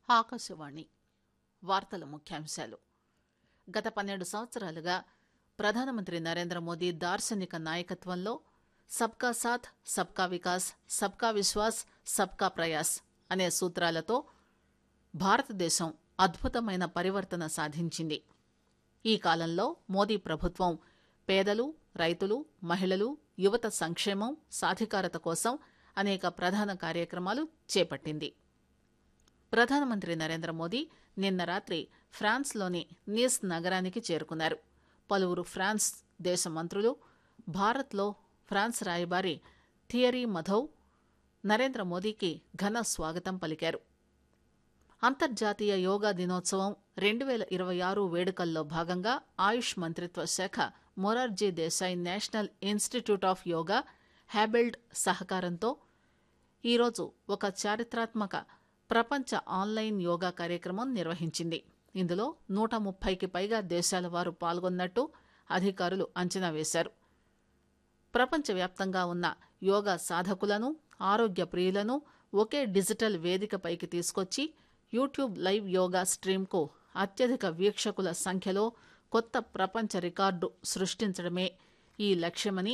ఆకాశవాణి వార్తల ముఖ్యాంశాలు గత పన్నెండు సంవత్సరాలుగా ప్రధానమంత్రి నరేంద్ర మోదీ దార్శనిక నాయకత్వంలో సబ్కా సాథ్ సబ్కా వికాస్ సబ్కా విశ్వాస్ సబ్కా ప్రయాస్ అనే సూత్రాలతో భారతదేశం అద్భుతమైన పరివర్తన సాధించింది ఈ కాలంలో మోదీ ప్రభుత్వం పేదలు రైతులు మహిళలు యువత సంక్షేమం సాధికారత కోసం అనేక ప్రధాన కార్యక్రమాలు చేపట్టింది ప్రధానమంత్రి నరేంద్ర మోదీ నిన్న రాత్రి ఫ్రాన్స్లోని నీస్ నగరానికి చేరుకున్నారు పలువురు ఫ్రాన్స్ దేశ మంత్రులు భారత్లో ఫ్రాన్స్ రాయబారి థియరీ మధౌ నరేంద్ర మోదీకి ఘన స్వాగతం పలికారు అంతర్జాతీయ యోగా దినోత్సవం రెండు వేల ఇరవై ఆరు వేడుకల్లో భాగంగా ఆయుష్ మంత్రిత్వ శాఖ Morarji Desai national institute of Yoga హ్యాబెల్డ్ సహకారంతో ఈరోజు ఒక చారిత్రాత్మక ప్రపంచ ఆన్లైన్ యోగా కార్యక్రమం నిర్వహించింది ఇందులో నూట ముప్పైకి పైగా దేశాల వారు పాల్గొన్నట్టు అధికారులు అంచనా వేశారు ప్రపంచవ్యాప్తంగా ఉన్న యోగా సాధకులను ఆరోగ్య ప్రియులను ఒకే డిజిటల్ వేదికపైకి తీసుకొచ్చి యూట్యూబ్ లైవ్ యోగా స్ట్రీమ్కు అత్యధిక వీక్షకుల సంఖ్యలో కొత్త ప్రపంచ రికార్డు సృష్టించడమే ఈ లక్ష్యమని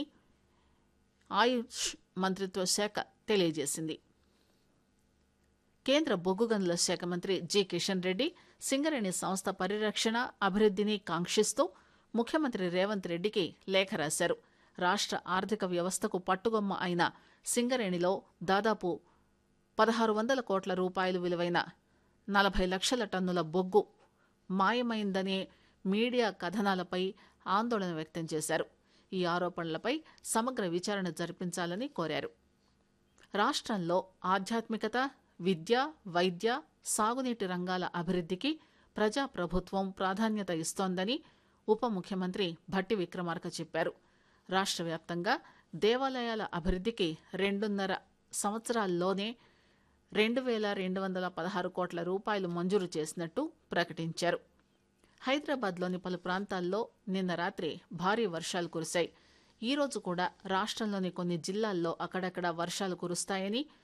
ఆయుష్ మంత్రిత్వ శాఖ తెలియజేసింది కేంద్ర బొగ్గు గనుల శాఖ మంత్రి జి కిషన్ రెడ్డి సింగరేణి సంస్థ పరిరక్షణ అభివృద్ధిని కాంక్షిస్తూ ముఖ్యమంత్రి రేవంత్ రెడ్డికి లేఖ రాశారు రాష్ట్ర ఆర్థిక వ్యవస్థకు పట్టుగొమ్మ అయిన సింగరేణిలో దాదాపు పదహారు వందల కోట్ల రూపాయలు విలువైన నలభై లక్షల టన్నుల బొగ్గు మాయమైందనే మీడియా కథనాలపై ఆందోళన వ్యక్తం చేశారు ఈ ఆరోపణలపై సమగ్ర విచారణ జరిపించాలని కోరారు రాష్ట్రంలో ఆధ్యాత్మికత విద్య వైద్య సాగునీటి రంగాల అభివృద్ధికి ప్రజాప్రభుత్వం ప్రాధాన్యత ఇస్తోందని ఉప ముఖ్యమంత్రి భట్టి విక్రమార్క చెప్పారు రాష్ట్ర వ్యాప్తంగా దేవాలయాల అభివృద్ధికి రెండున్నర సంవత్సరాల్లోనే రెండు వేల రెండు వందల పదహారు కోట్ల రూపాయలు మంజూరు చేసినట్టు ప్రకటించారు హైదరాబాద్లోని పలు ప్రాంతాల్లో నిన్న రాత్రి భారీ వర్షాలు కురిశాయి ఈ రోజు కూడా రాష్ట్రంలోని కొన్ని జిల్లాల్లో అక్కడక్కడ వర్షాలు కురుస్తాయని